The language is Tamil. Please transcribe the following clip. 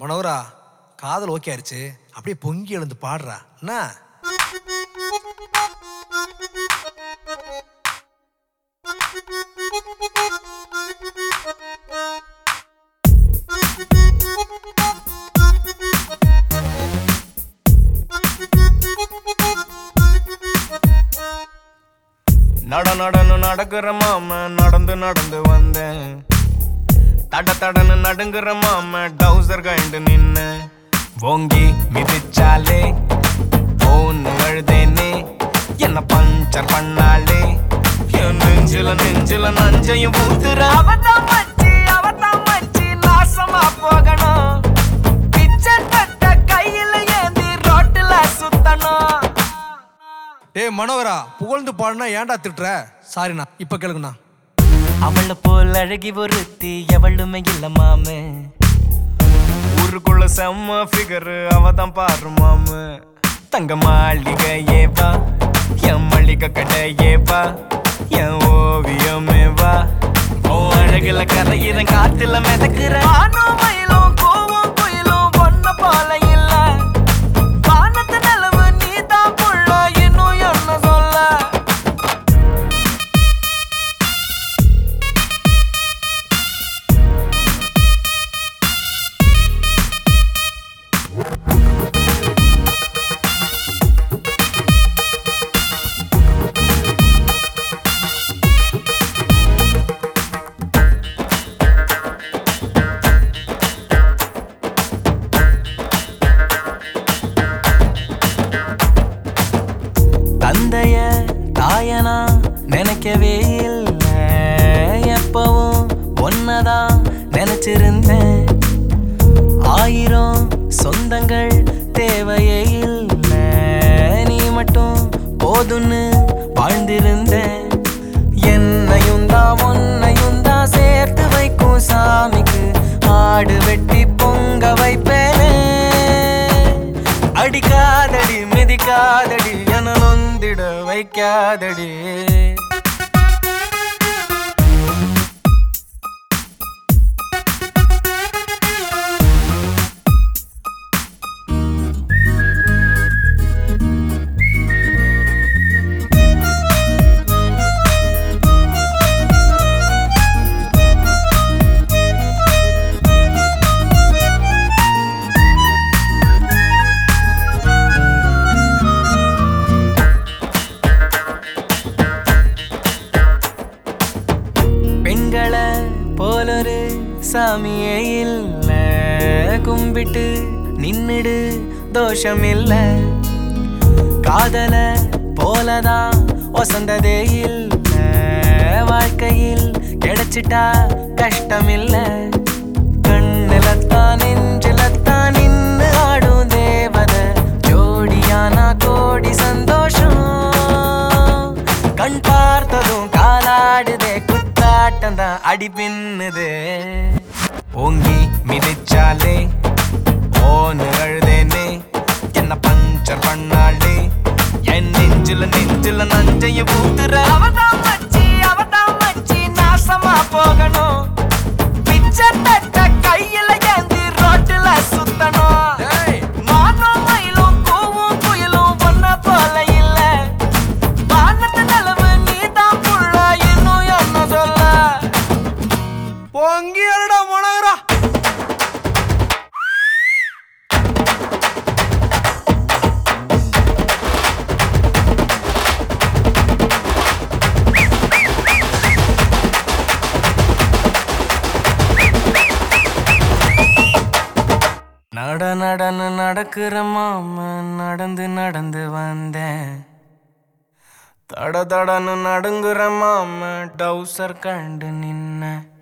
மனோரா காதல் ஓகே ஆயிடுச்சு அப்படியே பொங்கி எழுந்து பாடுறா என்ன நட நடன்னு நடக்கிற மாம நடந்து நடந்து வந்தேன் தட தடன்னு நடுங்குற மாம டவுசர் கண்டு நின்னு ஓங்கி மிதிச்சாலே ஓன்னு அழுதேனே என்ன பஞ்சர் பண்ணாலே என் நெஞ்சில நெஞ்சில நஞ்சையும் ஊத்துற அவதான் மச்சி அவதான் மச்சி நாசமா போகணும் பிச்சை தட்ட கையில ஏந்தி ரோட்டுல சுத்தணும் டேய் மனோகரா புகழ்ந்து பாடுனா ஏன்டா திட்டுற சாரிண்ணா இப்ப கேளுங்கண்ணா அவள போல் அழகி ஒருத்தி எவளுமே இல்ல மாமு ஊருக்குள்ள செம்ம ஃபிகர் அவ தான் பாரு மாமு தங்க மாளிகை ஏவா என் மளிகை கடை ஏவா என் ஓவியமே வா ஓ அழகுல கரையிறன் காத்துல மிதக்குற ஆணும் மயிலும் கூவும் குயிலும் ஒன்ன போல இல்ல வானத்து நிலவு நீதான் புள்ள இன்னும் என்ன சொல்ல தந்தைய தாயனா நினைக்கவே இல்லை எப்பவும் ஒன்னதான் நினைச்சிருந்தேன் ஆயிரம் சொந்தங்கள் தேவையே இல்லை நீ மட்டும் போதுன்னு வாழ்ந்திருந்தேன் என்னையும் தான் உன்னையும் தான் சேர்த்து வைக்கும் சாமிக்கு ஆடு வெட்டி பொங்க வைப்பேனே அடிக்காதடி மிதிக்காதடி என நொந்திட வைக்காதடி பெண்களை போலொரு சாமியே இல்ல கும்பிட்டு நின்னுடு தோஷம் இல்ல காதல போலதான் ஒசந்ததே இல்ல வாழ்க்கையில் கிடைச்சிட்டா கஷ்டம் இல்ல கண்ணிலத்தான் நெஞ்சிலத்தான் நின்னு ஆடும் தேவத ஜோடியானா கோடி சந்தோஷம் கண் பார்த்ததும் காலாடுதே குத்தாட்டம் தான் அடி பின்னுதே ஓங்கி மிதிச்சாலே ஓன்னு அழுதேனே என்ன பஞ்சர் பண்ணாலே என் நெஞ்சில நெஞ்சில நஞ்சைய ஊத்துற அவதான் மச்சி அவதான் மச்சி நாசமா போகணும் பிச்சை தட்ட கையில ஏந்தி ரோட்டுல சுத்தணும் டேய் மானும் மயிலும் கூவும் குயிலும் ஒன்ன போல இல்ல வானத்து நிலவு நீதான் புள்ள இன்னும் என்ன சொல்ல பொங்கி எழுடா மனோகரா நட நடன்னு நடக்கிற மாம நடந்து நடந்து வந்தேன் தட தடன்னு நடுங்குற மாம டவுசர் கண்டு நின்ன